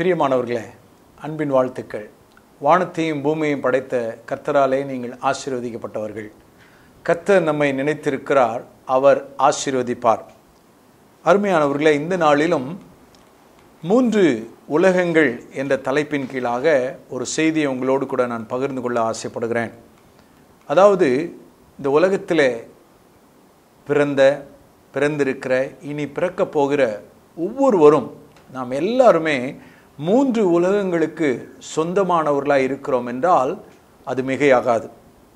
பிரியமானவர்களே அன்பின் வாழ்த்துக்கள் வானத்தையும் பூமியையும் படைத்த கர்த்தராலே நீங்கள் ஆசீர்வதிக்கப்பட்டவர்கள் கர்த்தர் நம்மை நினைத்திருக்கிறார் அவர் ஆசீர்வதிப்பார் அருமையானவர்களே இந்த நாளிலும் மூன்று உலகங்கள் என்ற தலைப்பின் கீழாக ஒரு செய்தியை உங்களோடு கூட நான் பகிர்ந்து கொள்ள ஆசைப்படுகிறேன் அதாவது இந்த உலகத்திலே பிறந்த பிறந்திருக்கிற இனி பிறக்கப் போகிற ஒவ்வொருவரும் நாம் எல்லாருமே மூன்று உலகங்களுக்கு சொந்தமானவர்களாக இருக்கிறோம் என்றால் அது மிகையாகாது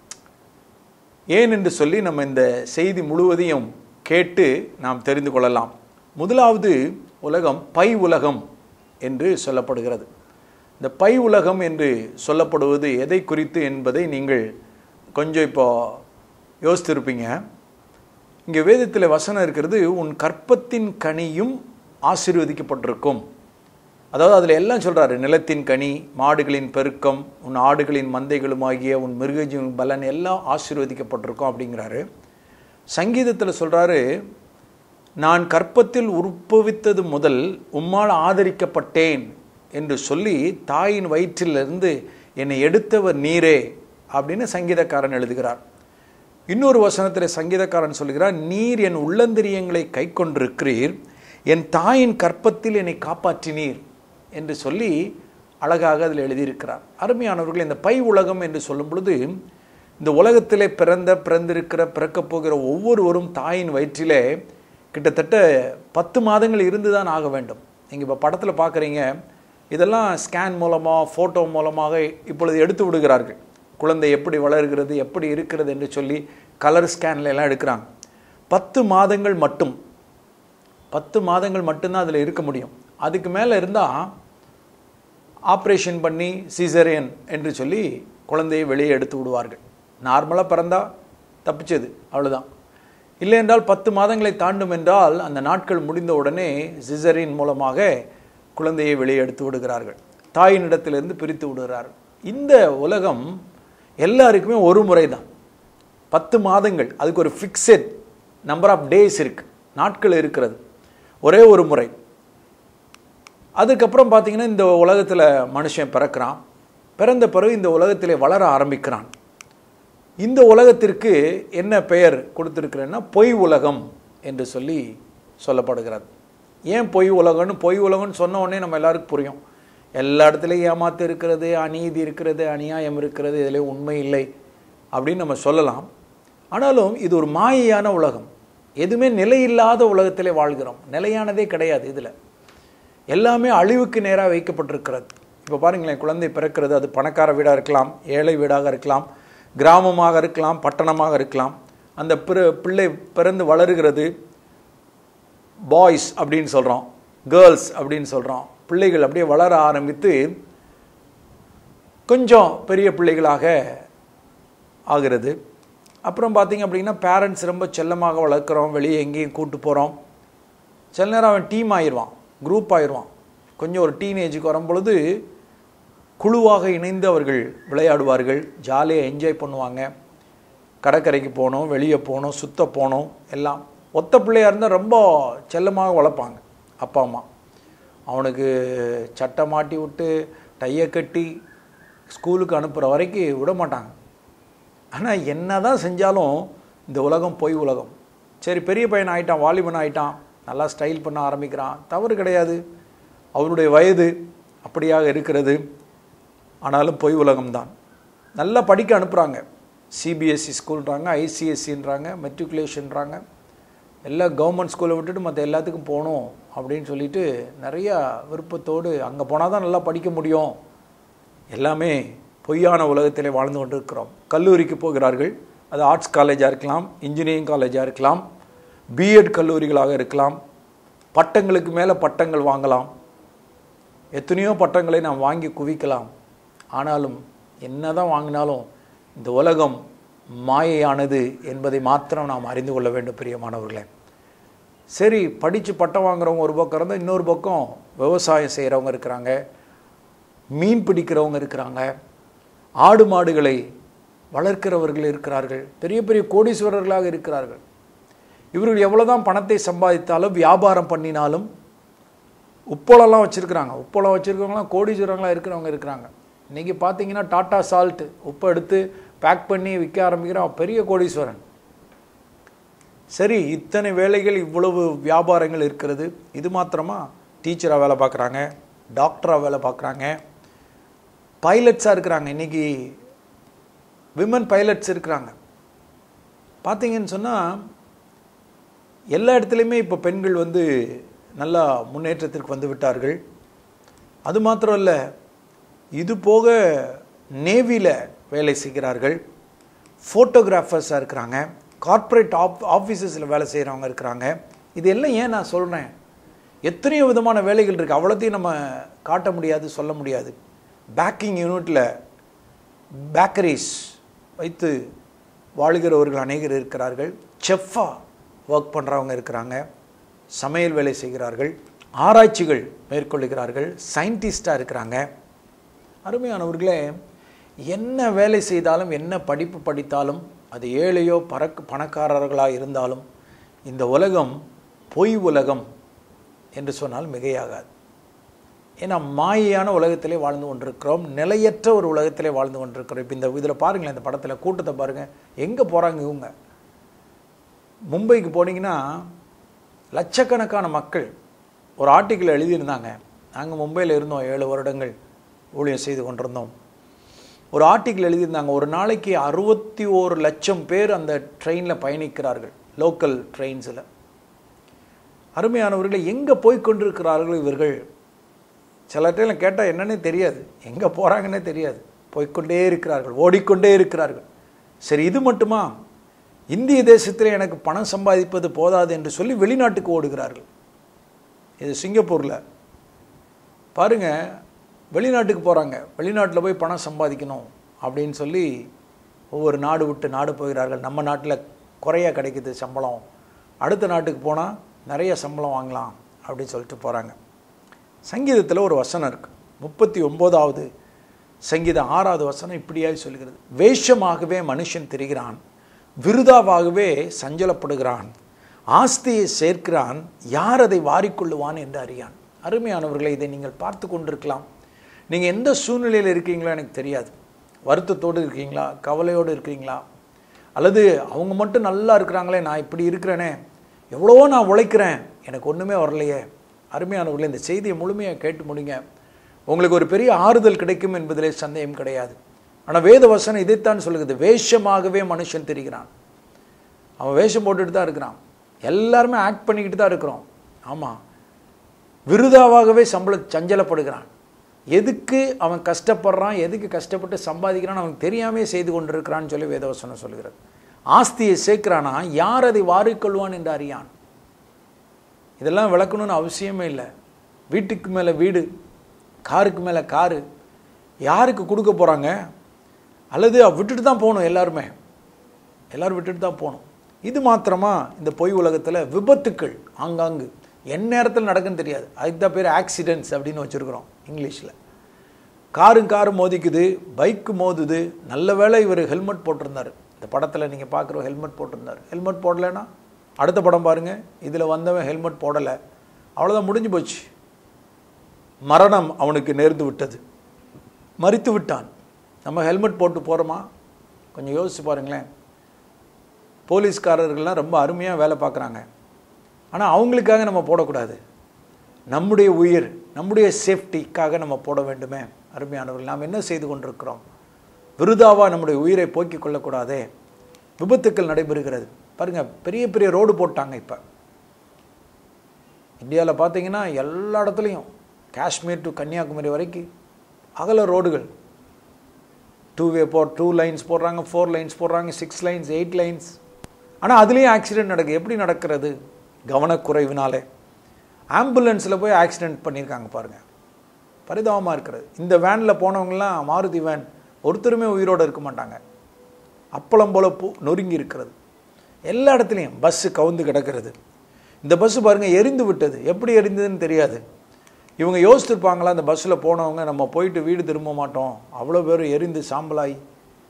ஏன் என்று சொல்லி நம்ம இந்த செய்தி முழுவதையும் கேட்டு நாம் தெரிந்து கொள்ளலாம் முதலாவது உலகம் பை உலகம் என்று சொல்லப்படுகிறது இந்த பை உலகம் என்று சொல்லப்படுவது எதை குறித்து என்பதை நீங்கள் கொஞ்சம் இப்போ யோசித்திருப்பீங்க இங்கே வேதத்தில் வசனம் இருக்கிறது உன் கற்பத்தின் கனியும் ஆசீர்வதிக்கப்பட்டிருக்கும் அதாவது அதில் எல்லாம் சொல்கிறாரு நிலத்தின் கனி மாடுகளின் பெருக்கம் உன் ஆடுகளின் மந்தைகளும் ஆகிய உன் மிருகஜீவன் பலன் எல்லாம் ஆசீர்வதிக்கப்பட்டிருக்கும் அப்படிங்கிறாரு சங்கீதத்தில் சொல்கிறாரு நான் கற்பத்தில் உற்பவித்தது முதல் உம்மால் ஆதரிக்கப்பட்டேன் என்று சொல்லி தாயின் வயிற்றிலிருந்து என்னை எடுத்தவர் நீரே அப்படின்னு சங்கீதக்காரன் எழுதுகிறார் இன்னொரு வசனத்தில் சங்கீதக்காரன் சொல்கிறார் நீர் என் உள்ளந்திரியங்களை கை கொண்டிருக்கிறீர் என் தாயின் கற்பத்தில் என்னை காப்பாற்றினீர் என்று சொல்லி அழகாக அதில் எழுதியிருக்கிறார் அருமையானவர்கள் இந்த பை உலகம் என்று சொல்லும் பொழுது இந்த உலகத்திலே பிறந்த பிறந்திருக்கிற பிறக்கப் போகிற ஒவ்வொருவரும் தாயின் வயிற்றிலே கிட்டத்தட்ட பத்து மாதங்கள் இருந்து தான் ஆக வேண்டும் நீங்கள் இப்போ படத்தில் பார்க்குறீங்க இதெல்லாம் ஸ்கேன் மூலமாக ஃபோட்டோ மூலமாக இப்பொழுது எடுத்து விடுகிறார்கள் குழந்தை எப்படி வளர்கிறது எப்படி இருக்கிறது என்று சொல்லி கலர் ஸ்கேன்ல எல்லாம் எடுக்கிறாங்க பத்து மாதங்கள் மட்டும் பத்து மாதங்கள் மட்டும்தான் அதில் இருக்க முடியும் அதுக்கு மேலே இருந்தால் ஆப்ரேஷன் பண்ணி சீசரியன் என்று சொல்லி குழந்தையை வெளியே எடுத்து விடுவார்கள் நார்மலாக பிறந்தா தப்பிச்சது அவ்வளோதான் இல்லை என்றால் பத்து மாதங்களை தாண்டும் என்றால் அந்த நாட்கள் முடிந்த உடனே சிசரின் மூலமாக குழந்தையை வெளியே எடுத்து விடுகிறார்கள் தாயினிடத்திலிருந்து பிரித்து விடுகிறார்கள் இந்த உலகம் எல்லாருக்குமே ஒரு முறை தான் பத்து மாதங்கள் அதுக்கு ஒரு ஃபிக்ஸட் நம்பர் ஆஃப் டேஸ் இருக்கு நாட்கள் இருக்கிறது ஒரே ஒரு முறை அதுக்கப்புறம் பார்த்தீங்கன்னா இந்த உலகத்தில் மனுஷன் பிறக்கிறான் பிறந்த பிறகு இந்த உலகத்திலே வளர ஆரம்பிக்கிறான் இந்த உலகத்திற்கு என்ன பெயர் கொடுத்துருக்கிறேன்னா பொய் உலகம் என்று சொல்லி சொல்லப்படுகிறது ஏன் பொய் உலகம்னு பொய் உலகம்னு சொன்ன உடனே நம்ம எல்லாருக்கும் புரியும் எல்லா இடத்துலையும் ஏமாத்து இருக்கிறது அநீதி இருக்கிறது அநியாயம் இருக்கிறது இதில் உண்மை இல்லை அப்படின்னு நம்ம சொல்லலாம் ஆனாலும் இது ஒரு மாயையான உலகம் எதுவுமே நிலையில்லாத உலகத்திலே வாழ்கிறோம் நிலையானதே கிடையாது இதில் எல்லாமே அழிவுக்கு நேராக வைக்கப்பட்டிருக்கிறது இப்போ பாருங்களேன் குழந்தை பிறக்கிறது அது பணக்கார வீடாக இருக்கலாம் ஏழை வீடாக இருக்கலாம் கிராமமாக இருக்கலாம் பட்டணமாக இருக்கலாம் அந்த பிற பிள்ளை பிறந்து வளருகிறது பாய்ஸ் அப்படின்னு சொல்கிறோம் கேர்ள்ஸ் அப்படின்னு சொல்கிறோம் பிள்ளைகள் அப்படியே வளர ஆரம்பித்து கொஞ்சம் பெரிய பிள்ளைகளாக ஆகிறது அப்புறம் பார்த்திங்க அப்படின்னா பேரண்ட்ஸ் ரொம்ப செல்லமாக வளர்க்குறோம் வெளியே எங்கேயும் கூட்டு போகிறோம் சில நேரம் அவன் டீம் ஆயிடுவான் குரூப் ஆயிடுவான் கொஞ்சம் ஒரு டீனேஜுக்கு வரும்பொழுது குழுவாக இணைந்து அவர்கள் விளையாடுவார்கள் ஜாலியாக என்ஜாய் பண்ணுவாங்க கடற்கரைக்கு போகணும் வெளியே போகணும் சுத்த போகணும் எல்லாம் ஒத்த பிள்ளையாக இருந்தால் ரொம்ப செல்லமாக வளர்ப்பாங்க அப்பா அம்மா அவனுக்கு சட்டை மாட்டி விட்டு டையை கட்டி ஸ்கூலுக்கு அனுப்புகிற வரைக்கும் விட மாட்டாங்க ஆனால் என்ன தான் செஞ்சாலும் இந்த உலகம் பொய் உலகம் சரி பெரிய பையன் ஆகிட்டான் வாலிபன் ஆகிட்டான் நல்லா ஸ்டைல் பண்ண ஆரம்பிக்கிறான் தவறு கிடையாது அவனுடைய வயது அப்படியாக இருக்கிறது ஆனாலும் பொய் உலகம்தான் நல்லா படிக்க அனுப்புகிறாங்க சிபிஎஸ்சி ஸ்கூல்ன்றாங்க ஐசிஎஸ்சின்றாங்க மெட்ரிகுலேஷன்றாங்க எல்லா கவர்மெண்ட் ஸ்கூலை விட்டுட்டு மற்ற எல்லாத்துக்கும் போகணும் அப்படின்னு சொல்லிட்டு நிறையா விருப்பத்தோடு அங்கே போனால் தான் நல்லா படிக்க முடியும் எல்லாமே பொய்யான உலகத்திலே வாழ்ந்து கொண்டு இருக்கிறோம் கல்லூரிக்கு போகிறார்கள் அது ஆர்ட்ஸ் காலேஜாக இருக்கலாம் இன்ஜினியரிங் காலேஜாக இருக்கலாம் பிஎட் கல்லூரிகளாக இருக்கலாம் பட்டங்களுக்கு மேலே பட்டங்கள் வாங்கலாம் எத்தனையோ பட்டங்களை நாம் வாங்கி குவிக்கலாம் ஆனாலும் என்ன தான் வாங்கினாலும் இந்த உலகம் மாயையானது என்பதை மாத்திரம் நாம் அறிந்து கொள்ள வேண்டும் பிரியமானவர்களே சரி படித்து பட்டம் வாங்குறவங்க ஒரு பக்கம் இருந்தால் இன்னொரு பக்கம் விவசாயம் செய்கிறவங்க இருக்கிறாங்க மீன் பிடிக்கிறவங்க இருக்கிறாங்க ஆடு மாடுகளை வளர்க்கிறவர்கள் இருக்கிறார்கள் பெரிய பெரிய கோடீஸ்வரர்களாக இருக்கிறார்கள் இவர்கள் எவ்வளோதான் பணத்தை சம்பாதித்தாலும் வியாபாரம் பண்ணினாலும் உப்பளம்லாம் வச்சுருக்குறாங்க உப்பளம் வச்சுருக்கவங்களாம் கோடீஸ்வரங்களாம் இருக்கிறவங்க இருக்கிறாங்க இன்றைக்கி பார்த்தீங்கன்னா டாட்டா சால்ட்டு உப்பை எடுத்து பேக் பண்ணி விற்க ஆரம்பிக்கிறான் பெரிய கோடீஸ்வரன் சரி இத்தனை வேலைகள் இவ்வளவு வியாபாரங்கள் இருக்கிறது இது மாத்திரமா டீச்சராக வேலை பார்க்குறாங்க டாக்டராக வேலை பார்க்குறாங்க பைலட்ஸாக இருக்கிறாங்க இன்றைக்கி விமன் பைலட்ஸ் இருக்கிறாங்க பார்த்தீங்கன்னு சொன்னால் எல்லா இடத்துலையுமே இப்போ பெண்கள் வந்து நல்லா முன்னேற்றத்திற்கு வந்து விட்டார்கள் அது மாத்திரம் இல்லை இது போக நேவியில் வேலை செய்கிறார்கள் ஃபோட்டோகிராஃபர்ஸாக இருக்கிறாங்க கார்ப்பரேட் ஆப் ஆஃபீஸஸில் வேலை செய்கிறவங்க இருக்கிறாங்க இது எல்லாம் ஏன் நான் சொல்கிறேன் எத்தனையோ விதமான வேலைகள் இருக்குது அவ்வளோத்தையும் நம்ம காட்ட முடியாது சொல்ல முடியாது பேக்கிங் யூனிட்டில் பேக்கரிஸ் வைத்து வாழ்கிறவர்கள் அநேகர் இருக்கிறார்கள் செஃப்பாக ஒர்க் பண்ணுறவங்க இருக்கிறாங்க சமையல் வேலை செய்கிறார்கள் ஆராய்ச்சிகள் மேற்கொள்ளுகிறார்கள் சயின்டிஸ்டாக இருக்கிறாங்க அருமையானவர்களே என்ன வேலை செய்தாலும் என்ன படிப்பு படித்தாலும் அது ஏழையோ பறக்கு பணக்காரர்களாக இருந்தாலும் இந்த உலகம் பொய் உலகம் என்று சொன்னால் மிகையாகாது ஏன்னா மாயையான உலகத்திலே வாழ்ந்து கொண்டிருக்கிறோம் நிலையற்ற ஒரு உலகத்திலே வாழ்ந்து கொண்டிருக்கிறோம் இப்போ இந்த இதில் பாருங்களேன் இந்த படத்தில் கூட்டத்தை பாருங்கள் எங்கே போகிறாங்க இவங்க மும்பைக்கு போனீங்கன்னா லட்சக்கணக்கான மக்கள் ஒரு ஆர்டிக்கிள் எழுதியிருந்தாங்க நாங்கள் மும்பையில் இருந்தோம் ஏழு வருடங்கள் ஊழியம் செய்து கொண்டிருந்தோம் ஒரு ஆர்டிக்கிள் எழுதியிருந்தாங்க ஒரு நாளைக்கு அறுபத்தி ஓரு லட்சம் பேர் அந்த ட்ரெயினில் பயணிக்கிறார்கள் லோக்கல் ட்ரெயின்ஸில் அருமையானவர்களை எங்கே போய் கொண்டிருக்கிறார்கள் இவர்கள் சில டைம் கேட்டால் என்னன்னே தெரியாது எங்கே போகிறாங்கன்னே தெரியாது போய்க்கொண்டே இருக்கிறார்கள் ஓடிக்கொண்டே இருக்கிறார்கள் சரி இது மட்டுமா இந்திய தேசத்தில் எனக்கு பணம் சம்பாதிப்பது போதாது என்று சொல்லி வெளிநாட்டுக்கு ஓடுகிறார்கள் இது சிங்கப்பூரில் பாருங்க வெளிநாட்டுக்கு போகிறாங்க வெளிநாட்டில் போய் பணம் சம்பாதிக்கணும் அப்படின்னு சொல்லி ஒவ்வொரு நாடு விட்டு நாடு போகிறார்கள் நம்ம நாட்டில் குறையாக கிடைக்குது சம்பளம் அடுத்த நாட்டுக்கு போனால் நிறைய சம்பளம் வாங்கலாம் அப்படின்னு சொல்லிட்டு போகிறாங்க சங்கீதத்தில் ஒரு வசனம் இருக்குது முப்பத்தி ஒம்போதாவது சங்கீதம் ஆறாவது வசனம் இப்படியாய் சொல்கிறது வேஷமாகவே மனுஷன் திரிகிறான் விருதாவாகவே சஞ்சலப்படுகிறான் ஆஸ்தியை சேர்க்கிறான் யார் அதை வாரிக்கொள்ளுவான் என்று அறியான் அருமையானவர்களை இதை நீங்கள் பார்த்து கொண்டிருக்கலாம் நீங்கள் எந்த சூழ்நிலையில் இருக்கீங்களோ எனக்கு தெரியாது வருத்தத்தோடு இருக்கீங்களா கவலையோடு இருக்கீங்களா அல்லது அவங்க மட்டும் நல்லா இருக்கிறாங்களே நான் இப்படி இருக்கிறேனே எவ்வளவோ நான் உழைக்கிறேன் எனக்கு ஒன்றுமே வரலையே அருமையானவர்களே இந்த செய்தியை முழுமையாக கேட்டு முடிங்க உங்களுக்கு ஒரு பெரிய ஆறுதல் கிடைக்கும் என்பதிலே சந்தேகம் கிடையாது ஆனால் வேத வசனம் இதைத்தான் சொல்லுகிறது வேஷமாகவே மனுஷன் தெரிகிறான் அவன் வேஷம் போட்டுட்டு தான் இருக்கிறான் எல்லாருமே ஆக்ட் பண்ணிக்கிட்டு தான் இருக்கிறோம் ஆமாம் விருதாவாகவே சம்பள சஞ்சலப்படுகிறான் எதுக்கு அவன் கஷ்டப்படுறான் எதுக்கு கஷ்டப்பட்டு சம்பாதிக்கிறான் அவனுக்கு தெரியாமே செய்து கொண்டிருக்கிறான்னு சொல்லி வேதவசனம் சொல்கிறது ஆஸ்தியை சேர்க்கிறானா யார் அதை வாரிக்கொள்வான் என்று அறியான் இதெல்லாம் விளக்கணும்னு அவசியமே இல்லை வீட்டுக்கு மேலே வீடு காருக்கு மேலே காரு யாருக்கு கொடுக்க போகிறாங்க அல்லது விட்டுட்டு தான் போகணும் எல்லாருமே எல்லாரும் விட்டுட்டு தான் போகணும் இது மாத்திரமா இந்த பொய் உலகத்தில் விபத்துக்கள் ஆங்காங்கு என் நேரத்தில் நடக்குன்னு தெரியாது அதுக்கு தான் பேர் ஆக்சிடென்ட்ஸ் அப்படின்னு வச்சுருக்குறோம் இங்கிலீஷில் காரும் காரு மோதிக்குது பைக்கு மோதுது நல்ல வேளை இவர் ஹெல்மெட் போட்டிருந்தார் இந்த படத்தில் நீங்கள் பார்க்குற ஹெல்மெட் போட்டிருந்தார் ஹெல்மெட் போடலைன்னா அடுத்த படம் பாருங்கள் இதில் வந்தவன் ஹெல்மெட் போடலை அவ்வளோதான் முடிஞ்சு போச்சு மரணம் அவனுக்கு நேர்ந்து விட்டது மறித்து விட்டான் நம்ம ஹெல்மெட் போட்டு போகிறோமா கொஞ்சம் யோசிச்சு பாருங்களேன் போலீஸ்காரர்கள்லாம் ரொம்ப அருமையாக வேலை பார்க்குறாங்க ஆனால் அவங்களுக்காக நம்ம போடக்கூடாது நம்முடைய உயிர் நம்முடைய சேஃப்டிக்காக நம்ம போட வேண்டுமே அருமையானவர்கள் நாம் என்ன செய்து கொண்டிருக்கிறோம் விருதாவாக நம்முடைய உயிரை போக்கிக் கொள்ளக்கூடாதே விபத்துக்கள் நடைபெறுகிறது பாருங்கள் பெரிய பெரிய ரோடு போட்டாங்க இப்போ இந்தியாவில் பார்த்தீங்கன்னா எல்லா இடத்துலையும் காஷ்மீர் டு கன்னியாகுமரி வரைக்கும் அகல ரோடுகள் டூ வே போ டூ லைன்ஸ் போடுறாங்க ஃபோர் லைன்ஸ் போடுறாங்க சிக்ஸ் லைன்ஸ் எயிட் லைன்ஸ் ஆனால் அதுலேயும் ஆக்சிடென்ட் நடக்குது எப்படி நடக்கிறது கவனக்குறைவினாலே ஆம்புலன்ஸில் போய் ஆக்சிடென்ட் பண்ணியிருக்காங்க பாருங்கள் பரிதாபமாக இருக்கிறது இந்த வேனில் போனவங்கலாம் மாருதி வேன் ஒருத்தருமே உயிரோடு இருக்க மாட்டாங்க அப்பளம் போல பூ நொறுங்கி இருக்கிறது எல்லா இடத்துலையும் பஸ்ஸு கவுந்து கிடக்கிறது இந்த பஸ்ஸு பாருங்கள் எரிந்து விட்டது எப்படி எரிந்ததுன்னு தெரியாது இவங்க யோசிச்சிருப்பாங்களா அந்த பஸ்ஸில் போனவங்க நம்ம போயிட்டு வீடு திரும்ப மாட்டோம் அவ்வளோ பேரும் எரிந்து சாம்பலாய்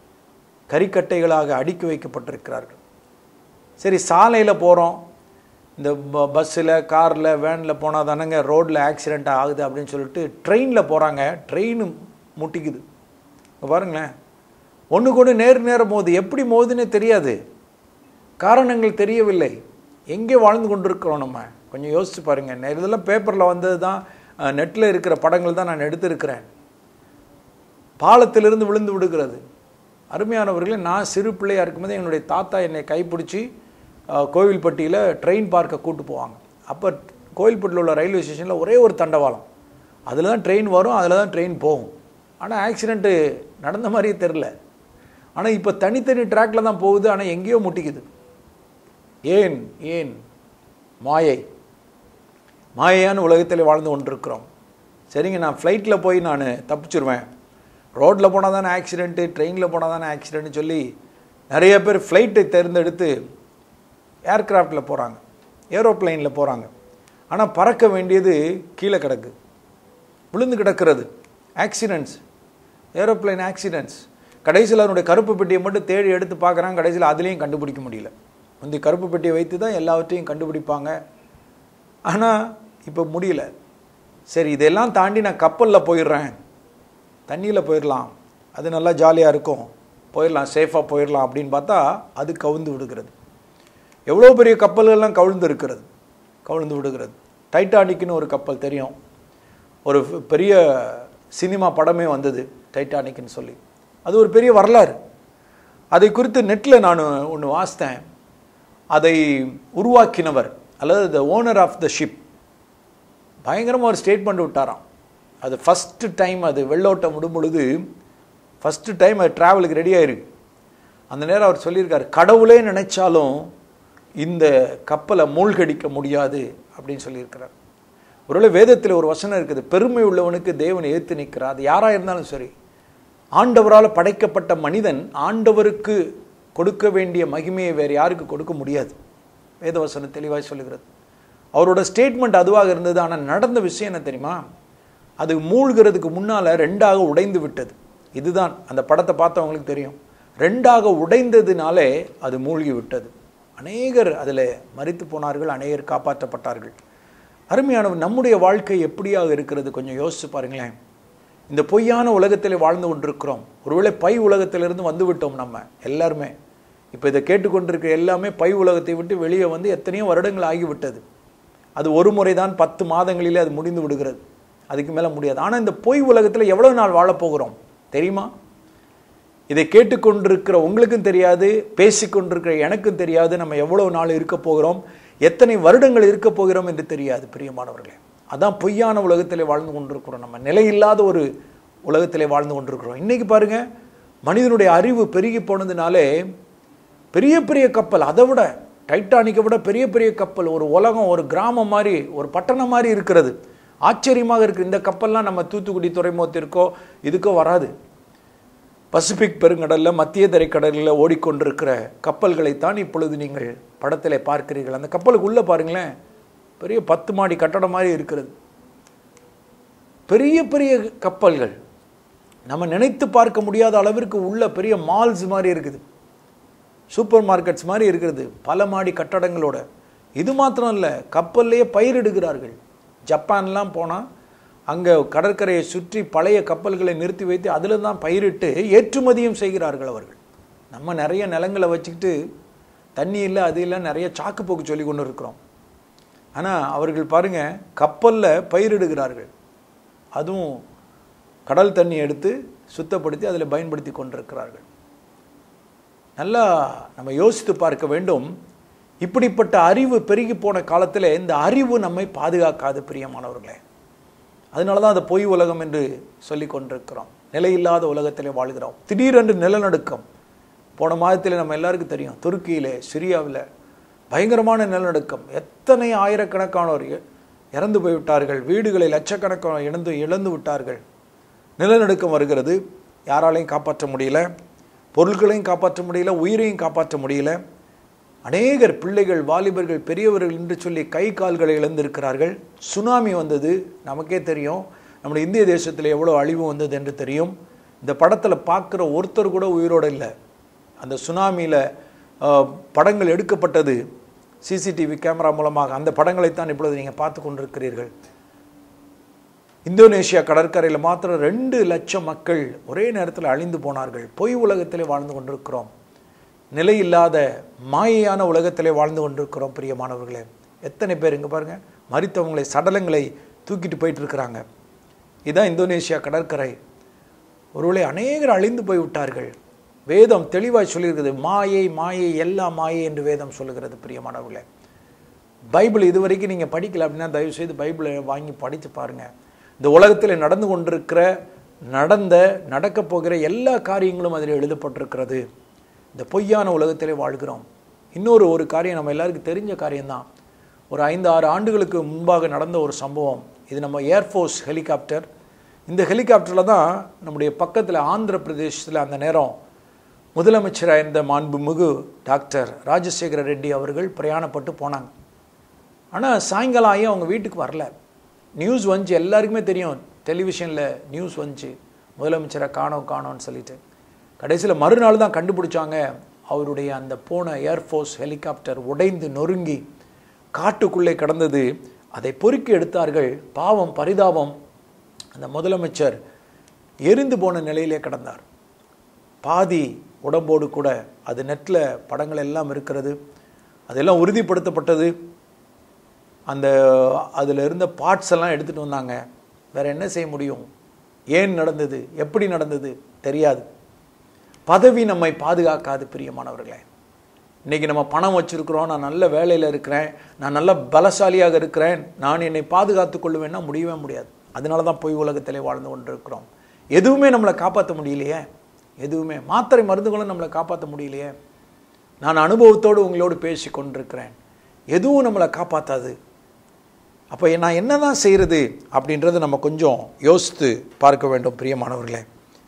கறிக்கட்டைகளாக அடுக்கி வைக்கப்பட்டிருக்கிறார்கள் சரி சாலையில் போகிறோம் இந்த ப பஸ்ஸில் காரில் வேனில் போனால் தானேங்க ரோட்டில் ஆக்சிடெண்ட் ஆகுது அப்படின்னு சொல்லிட்டு ட்ரெயினில் போகிறாங்க ட்ரெயின் முட்டிக்குது இங்க பாருங்களேன் ஒன்று கொண்டு நேர் நேரம் மோது எப்படி மோதுன்னே தெரியாது காரணங்கள் தெரியவில்லை எங்கே வாழ்ந்து கொண்டிருக்கிறோம் நம்ம கொஞ்சம் யோசிச்சு பாருங்கள் இதெல்லாம் பேப்பரில் வந்தது தான் நெட்டில் இருக்கிற படங்கள் தான் நான் எடுத்திருக்கிறேன் பாலத்திலிருந்து விழுந்து விடுகிறது அருமையானவர்களே நான் சிறு பிள்ளையாக இருக்கும்போது என்னுடைய தாத்தா என்னை கைப்பிடிச்சி அஹ், கோவில்பட்டியில் ட்ரெயின் பார்க்க கூட்டு போவாங்க அப்போ கோவில்பட்டியில் உள்ள ரயில்வே ஸ்டேஷனில் ஒரே ஒரு தண்டவாளம் அதில் தான் ட்ரெயின் வரும் அதில் தான் ட்ரெயின் போகும் ஆனால் ஆக்சிடெண்ட்டு நடந்த மாதிரியே தெரில ஆனால் இப்போ தனித்தனி ட்ராக்ல தான் போகுது ஆனால் எங்கேயோ முட்டிக்குது ஏன் ஏன் மாயை மாயையான உலகத்தில் வாழ்ந்து கொண்டிருக்கிறோம் சரிங்க நான் ஃப்ளைட்டில் போய் நான் தப்பிச்சிருவேன் ரோட்டில் போனால் தானே ஆக்சிடெண்ட்டு ட்ரெயினில் போனால் தானே ஆக்சிடென்ட்னு சொல்லி நிறைய பேர் ஃப்ளைட்டை தேர்ந்தெடுத்து ஏர்கிராஃப்டில் போகிறாங்க ஏரோப்ளைனில் போகிறாங்க ஆனால் பறக்க வேண்டியது கீழே கிடக்கு விழுந்து கிடக்கிறது ஆக்சிடென்ட்ஸ் ஏரோப்ளைன் ஆக்சிடென்ட்ஸ் கடைசியில் அதனுடைய கருப்பு பெட்டியை மட்டும் தேடி எடுத்து பார்க்குறாங்க கடைசியில் அதுலேயும் கண்டுபிடிக்க முடியல இந்த கருப்பு பெட்டியை வைத்து தான் எல்லாவற்றையும் கண்டுபிடிப்பாங்க ஆனால் இப்போ முடியல சரி இதெல்லாம் தாண்டி நான் கப்பலில் போயிடுறேன் தண்ணியில் போயிடலாம் அது நல்லா ஜாலியாக இருக்கும் போயிடலாம் சேஃபாக போயிடலாம் அப்படின்னு பார்த்தா அது கவுந்து விடுகிறது எவ்வளோ பெரிய கப்பல்கள்லாம் கவிழ்ந்து இருக்கிறது கவிழ்ந்து விடுகிறது டைட்டானிக்னு ஒரு கப்பல் தெரியும் ஒரு பெரிய சினிமா படமே வந்தது டைட்டானிக்னு சொல்லி அது ஒரு பெரிய வரலாறு அதை குறித்து நெட்டில் நான் ஒன்று வாசித்தேன் அதை உருவாக்கினவர் அல்லது the owner of the ship பயங்கரமாக ஒரு ஸ்டேட்மெண்ட் விட்டாராம் அது ஃபஸ்ட்டு டைம் அது வெள்ளோட்டம் விடும் பொழுது ஃபஸ்ட்டு டைம் அது ட்ராவலுக்கு ரெடி ஆயிருக்கு அந்த நேரம் அவர் சொல்லியிருக்காரு கடவுளே நினைச்சாலும் இந்த கப்பலை மூழ்கடிக்க முடியாது அப்படின்னு சொல்லியிருக்கிறார் ஒருவேளை வேதத்தில் ஒரு வசனம் இருக்குது பெருமை உள்ளவனுக்கு தேவன் ஏற்று நிற்கிறார் அது யாராக இருந்தாலும் சரி ஆண்டவரால் படைக்கப்பட்ட மனிதன் ஆண்டவருக்கு கொடுக்க வேண்டிய மகிமையை வேறு யாருக்கு கொடுக்க முடியாது வேதவசனம் தெளிவாக சொல்லுகிறது அவரோட ஸ்டேட்மெண்ட் அதுவாக இருந்தது ஆனால் நடந்த விஷயம் என்ன தெரியுமா அது மூழ்கிறதுக்கு முன்னால் ரெண்டாக உடைந்து விட்டது இதுதான் அந்த படத்தை பார்த்தவங்களுக்கு தெரியும் ரெண்டாக உடைந்ததுனாலே அது மூழ்கி விட்டது அநேகர் அதில் மரித்து போனார்கள் அநேகர் காப்பாற்றப்பட்டார்கள் அருமையானவர் நம்முடைய வாழ்க்கை எப்படியாக இருக்கிறது கொஞ்சம் யோசிச்சு பாருங்களேன் இந்த பொய்யான உலகத்தில் வாழ்ந்து கொண்டிருக்கிறோம் ஒருவேளை பை உலகத்திலிருந்து வந்து விட்டோம் நம்ம எல்லாருமே இப்போ இதை கேட்டுக்கொண்டிருக்கிற எல்லாமே பை உலகத்தை விட்டு வெளியே வந்து எத்தனையோ வருடங்கள் ஆகிவிட்டது அது ஒரு முறை தான் பத்து மாதங்களிலே அது முடிந்து விடுகிறது அதுக்கு மேலே முடியாது ஆனால் இந்த பொய் உலகத்தில் எவ்வளவு நாள் வாழப் போகிறோம் தெரியுமா இதை கேட்டுக்கொண்டிருக்கிற உங்களுக்கும் தெரியாது பேசிக்கொண்டிருக்கிற எனக்கும் தெரியாது நம்ம எவ்வளவு நாள் இருக்க போகிறோம் எத்தனை வருடங்கள் இருக்க போகிறோம் என்று தெரியாது பிரியமானவர்களே அதான் பொய்யான உலகத்திலே வாழ்ந்து கொண்டிருக்கிறோம் நம்ம நிலையில்லாத ஒரு உலகத்திலே வாழ்ந்து கொண்டிருக்கிறோம் இன்னைக்கு பாருங்க மனிதனுடைய அறிவு பெருகி போனதுனாலே பெரிய பெரிய கப்பல் அதை விட டைட்டானிக்கை விட பெரிய பெரிய கப்பல் ஒரு உலகம் ஒரு கிராமம் மாதிரி ஒரு பட்டணம் மாதிரி இருக்கிறது ஆச்சரியமாக இருக்குது இந்த கப்பல்லாம் நம்ம தூத்துக்குடி துறைமுகத்திற்கோ இதுக்கோ வராது பசிபிக் பெருங்கடலில் மத்திய தரைக்கடலில் ஓடிக்கொண்டிருக்கிற கப்பல்களைத்தான் இப்பொழுது நீங்கள் படத்தில் பார்க்கிறீர்கள் அந்த கப்பலுக்கு உள்ளே பாருங்களேன் பெரிய பத்து மாடி கட்டடம் மாதிரி இருக்கிறது பெரிய பெரிய கப்பல்கள் நம்ம நினைத்து பார்க்க முடியாத அளவிற்கு உள்ள பெரிய மால்ஸ் மாதிரி இருக்குது சூப்பர் மார்க்கெட்ஸ் மாதிரி இருக்கிறது பல மாடி கட்டடங்களோட இது மாத்திரம் இல்லை கப்பல்லையே பயிரிடுகிறார்கள் ஜப்பான்லாம் போனால் அங்கே கடற்கரையை சுற்றி பழைய கப்பல்களை நிறுத்தி வைத்து அதில் தான் பயிரிட்டு ஏற்றுமதியும் செய்கிறார்கள் அவர்கள் நம்ம நிறைய நிலங்களை வச்சுக்கிட்டு தண்ணி இல்லை அது இல்லை நிறைய சாக்கு போக்கு சொல்லி கொண்டு இருக்கிறோம் ஆனால் அவர்கள் பாருங்க கப்பலில் பயிரிடுகிறார்கள் அதுவும் கடல் தண்ணி எடுத்து சுத்தப்படுத்தி அதில் பயன்படுத்தி கொண்டிருக்கிறார்கள் நல்லா நம்ம யோசித்து பார்க்க வேண்டும் இப்படிப்பட்ட அறிவு பெருகி போன காலத்தில் இந்த அறிவு நம்மை பாதுகாக்காது பிரியமானவர்களே அதனால தான் அந்த பொய் உலகம் என்று சொல்லி கொண்டிருக்கிறோம் நிலையில்லாத உலகத்திலே வாழ்கிறோம் திடீரென்று நிலநடுக்கம் போன மாதத்தில் நம்ம எல்லாருக்கும் தெரியும் துருக்கியிலே சிரியாவில் பயங்கரமான நிலநடுக்கம் எத்தனை ஆயிரக்கணக்கானோர் இ- இறந்து போய்விட்டார்கள் வீடுகளை லட்சக்கணக்கான இழந்து இழந்து விட்டார்கள் நிலநடுக்கம் வருகிறது யாராலையும் காப்பாற்ற முடியல பொருட்களையும் காப்பாற்ற முடியல உயிரையும் காப்பாற்ற முடியல அநேகர் பிள்ளைகள் வாலிபர்கள் பெரியவர்கள் என்று சொல்லி கை கால்களை இழந்திருக்கிறார்கள் சுனாமி வந்தது நமக்கே தெரியும் நம்முடைய இந்திய தேசத்தில் எவ்வளோ அழிவு வந்தது என்று தெரியும் இந்த படத்தில் பார்க்குற ஒருத்தர் கூட உயிரோடு இல்லை அந்த சுனாமியில் படங்கள் எடுக்கப்பட்டது சிசிடிவி கேமரா மூலமாக அந்த படங்களைத்தான் இப்பொழுது நீங்கள் பார்த்து கொண்டிருக்கிறீர்கள் இந்தோனேஷியா கடற்கரையில் மாத்திரம் ரெண்டு லட்சம் மக்கள் ஒரே நேரத்தில் அழிந்து போனார்கள் பொய் உலகத்திலே வாழ்ந்து கொண்டிருக்கிறோம் நிலையில்லாத மாயையான உலகத்திலே வாழ்ந்து கொண்டிருக்கிறோம் பிரியமானவர்களே எத்தனை பேர் இங்கே பாருங்க மறித்தவங்களை சடலங்களை தூக்கிட்டு போயிட்டு இருக்கிறாங்க இதுதான் இந்தோனேஷியா கடற்கரை ஒருவேளை அநேகர் அழிந்து போய் விட்டார்கள் வேதம் தெளிவாய் சொல்லியிருக்கிறது மாயை மாயை எல்லாம் மாயை என்று வேதம் சொல்லுகிறது பிரியமானவர்களே பைபிள் இதுவரைக்கும் நீங்கள் படிக்கல அப்படின்னா தயவு செய்து பைபிளை வாங்கி படித்து பாருங்க இந்த உலகத்தில் நடந்து கொண்டிருக்கிற நடந்த நடக்கப் போகிற எல்லா காரியங்களும் அதில் எழுதப்பட்டிருக்கிறது இந்த பொய்யான உலகத்திலே வாழ்கிறோம் இன்னொரு ஒரு காரியம் நம்ம எல்லாருக்கும் தெரிஞ்ச காரியம்தான் ஒரு ஐந்து ஆறு ஆண்டுகளுக்கு முன்பாக நடந்த ஒரு சம்பவம் இது நம்ம ஏர்ஃபோர்ஸ் ஹெலிகாப்டர் இந்த ஹெலிகாப்டரில் தான் நம்முடைய பக்கத்தில் ஆந்திர பிரதேசத்தில் அந்த நேரம் முதலமைச்சராக இருந்த மாண்புமிகு டாக்டர் ராஜசேகர ரெட்டி அவர்கள் பிரயாணப்பட்டு போனாங்க ஆனால் சாயங்காலம் ஆகி அவங்க வீட்டுக்கு வரல நியூஸ் வந்துச்சு எல்லாருக்குமே தெரியும் டெலிவிஷனில் நியூஸ் வந்துச்சு முதலமைச்சரை காணோம் காணோம்னு சொல்லிட்டு கடைசியில் மறுநாள் தான் கண்டுபிடிச்சாங்க அவருடைய அந்த போன ஏர்ஃபோர்ஸ் ஹெலிகாப்டர் உடைந்து நொறுங்கி காட்டுக்குள்ளே கடந்தது அதை பொறுக்கி எடுத்தார்கள் பாவம் பரிதாபம் அந்த முதலமைச்சர் எரிந்து போன நிலையிலே கிடந்தார் பாதி உடம்போடு கூட அது நெட்டில் படங்கள் எல்லாம் இருக்கிறது அதெல்லாம் உறுதிப்படுத்தப்பட்டது அந்த அதில் இருந்த பார்ட்ஸ் எல்லாம் எடுத்துகிட்டு வந்தாங்க வேற என்ன செய்ய முடியும் ஏன் நடந்தது எப்படி நடந்தது தெரியாது பதவி நம்மை பாதுகாக்காது பிரியமானவர்களே இன்னைக்கு நம்ம பணம் வச்சிருக்கிறோம் நான் நல்ல வேலையில் இருக்கிறேன் நான் நல்ல பலசாலியாக இருக்கிறேன் நான் என்னை பாதுகாத்துக் கொள்ளுவேன்னா முடியவே முடியாது அதனால தான் பொய் உலகத்திலே வாழ்ந்து கொண்டிருக்கிறோம் எதுவுமே நம்மளை காப்பாற்ற முடியலையே எதுவுமே மாத்திரை மருந்துகளும் நம்மளை காப்பாற்ற முடியலையே நான் அனுபவத்தோடு உங்களோடு பேசி கொண்டிருக்கிறேன் எதுவும் நம்மளை காப்பாற்றாது அப்போ நான் என்ன தான் செய்கிறது அப்படின்றத நம்ம கொஞ்சம் யோசித்து பார்க்க வேண்டும் பிரியமானவர்களே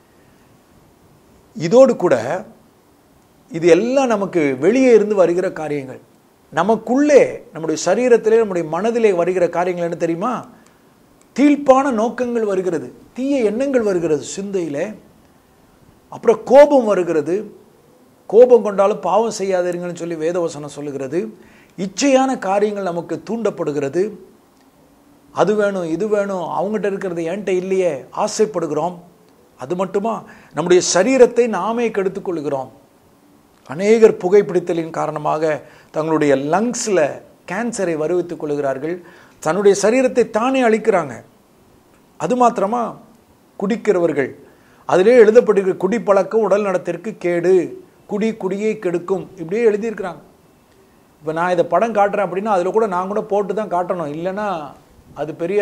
இதோடு கூட இது எல்லாம் நமக்கு வெளியே இருந்து வருகிற காரியங்கள் நமக்குள்ளே நம்முடைய சரீரத்திலே நம்முடைய மனதிலே வருகிற காரியங்கள் என்ன தெரியுமா தீழ்ப்பான நோக்கங்கள் வருகிறது தீய எண்ணங்கள் வருகிறது சிந்தையிலே அப்புறம் கோபம் வருகிறது கோபம் கொண்டாலும் பாவம் செய்யாதீங்கன்னு சொல்லி வேதவசனம் சொல்லுகிறது இச்சையான காரியங்கள் நமக்கு தூண்டப்படுகிறது அது வேணும் இது வேணும் அவங்ககிட்ட இருக்கிறது என்கிட்ட இல்லையே ஆசைப்படுகிறோம் அது மட்டுமா நம்முடைய சரீரத்தை நாமே கெடுத்துக் கொள்கிறோம் அநேகர் புகைப்பிடித்தலின் காரணமாக தங்களுடைய லங்ஸில் கேன்சரை வருவித்துக் கொள்கிறார்கள் தன்னுடைய சரீரத்தை தானே அழிக்கிறாங்க அது மாத்திரமா குடிக்கிறவர்கள் அதிலே எழுதப்பட்டிருக்கிற குடிப்பழக்கம் உடல் நலத்திற்கு கேடு குடி குடியை கெடுக்கும் இப்படியே எழுதியிருக்கிறாங்க இப்போ நான் இதை படம் காட்டுறேன் அப்படின்னா அதில் கூட நான் கூட போட்டு தான் காட்டணும் இல்லைன்னா அது பெரிய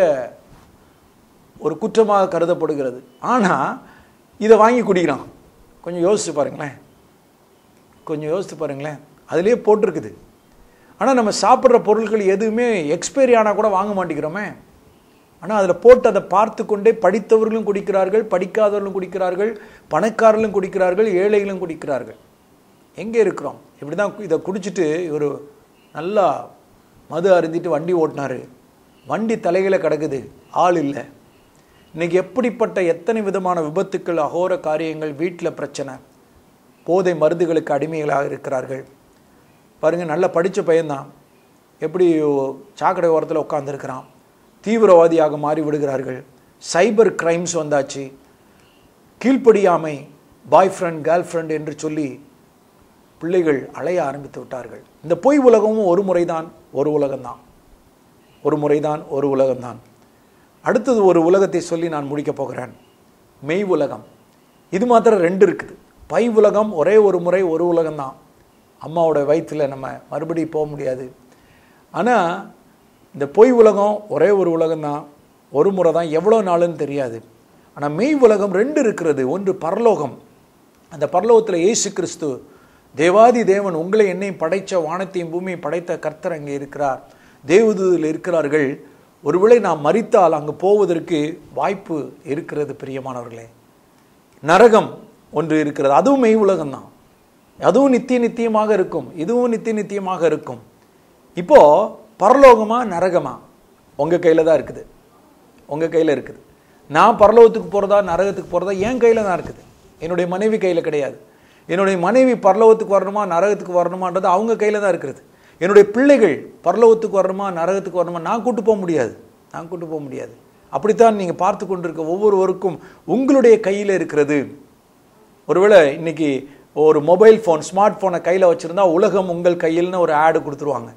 ஒரு குற்றமாக கருதப்படுகிறது ஆனால் இதை வாங்கி குடிக்கிறான் கொஞ்சம் யோசிச்சு பாருங்களேன் கொஞ்சம் யோசித்து பாருங்களேன் அதிலே போட்டிருக்குது ஆனால் நம்ம சாப்பிட்ற பொருட்கள் எதுவுமே எக்ஸ்பைரி ஆனால் கூட வாங்க மாட்டேங்கிறோமே ஆனால் அதில் போட்டு அதை பார்த்து கொண்டே படித்தவர்களும் குடிக்கிறார்கள் படிக்காதவர்களும் குடிக்கிறார்கள் பணக்காரர்களும் குடிக்கிறார்கள் ஏழைகளும் குடிக்கிறார்கள் எங்கே இருக்கிறோம் இப்படி தான் இதை குடிச்சிட்டு ஒரு நல்லா மது அருந்திட்டு வண்டி ஓட்டினார் வண்டி தலைகளை கிடக்குது ஆள் இல்லை இன்னைக்கு எப்படிப்பட்ட எத்தனை விதமான விபத்துக்கள் அகோர காரியங்கள் வீட்டில் பிரச்சனை போதை மருந்துகளுக்கு அடிமைகளாக இருக்கிறார்கள் பாருங்கள் நல்ல படித்த பையன்தான் எப்படி சாக்கடை ஓரத்தில் உட்காந்துருக்கிறான் தீவிரவாதியாக மாறி விடுகிறார்கள் சைபர் கிரைம்ஸ் வந்தாச்சு கீழ்ப்படியாமை பாய் ஃப்ரெண்ட் கேர்ள் ஃப்ரெண்ட் என்று சொல்லி பிள்ளைகள் அலைய ஆரம்பித்து விட்டார்கள் இந்த பொய் உலகமும் ஒரு முறைதான் ஒரு உலகம்தான் ஒரு முறைதான் ஒரு உலகம்தான் அடுத்தது ஒரு உலகத்தை சொல்லி நான் முடிக்கப் போகிறேன் மெய் உலகம் இது மாத்திரம் ரெண்டு இருக்குது பை உலகம் ஒரே ஒரு முறை ஒரு உலகம்தான் அம்மாவோட வயிற்றில் நம்ம மறுபடியும் போக முடியாது ஆனால் இந்த பொய் உலகம் ஒரே ஒரு உலகம்தான் ஒரு முறை தான் எவ்வளோ நாளுன்னு தெரியாது ஆனால் மெய் உலகம் ரெண்டு இருக்கிறது ஒன்று பரலோகம் அந்த பரலோகத்தில் இயேசு கிறிஸ்து தேவாதி தேவன் உங்களை என்னையும் படைத்த வானத்தையும் பூமியும் படைத்த கர்த்தர் அங்கே இருக்கிறார் தேவதூதில் இருக்கிறார்கள் ஒருவேளை நாம் மறித்தால் அங்கு போவதற்கு வாய்ப்பு இருக்கிறது பிரியமானவர்களே நரகம் ஒன்று இருக்கிறது அதுவும் மெய் உலகம்தான் அதுவும் நித்திய நித்தியமாக இருக்கும் இதுவும் நித்திய நித்தியமாக இருக்கும் இப்போ பரலோகமா நரகமா உங்க கையில தான் இருக்குது உங்க கையில இருக்குது நான் பரலோகத்துக்கு போறதா நரகத்துக்கு போறதா என் கையில தான் இருக்குது என்னுடைய மனைவி கையில கிடையாது என்னுடைய மனைவி பரலோகத்துக்கு வரணுமா நரகத்துக்கு வரணுமான்றது அவங்க கையில தான் இருக்கிறது என்னுடைய பிள்ளைகள் பரலோகத்துக்கு வரணுமா நரகத்துக்கு வரணுமா நான் கூட்டு போக முடியாது நான் கூட்டு போக முடியாது அப்படித்தான் நீங்கள் பார்த்து கொண்டிருக்க ஒவ்வொருவருக்கும் உங்களுடைய கையில் இருக்கிறது ஒருவேளை இன்னைக்கு ஒரு மொபைல் ஃபோன் ஸ்மார்ட் ஃபோனை கையில் வச்சுருந்தா உலகம் உங்கள் கையில்னு ஒரு ஆடு கொடுத்துருவாங்க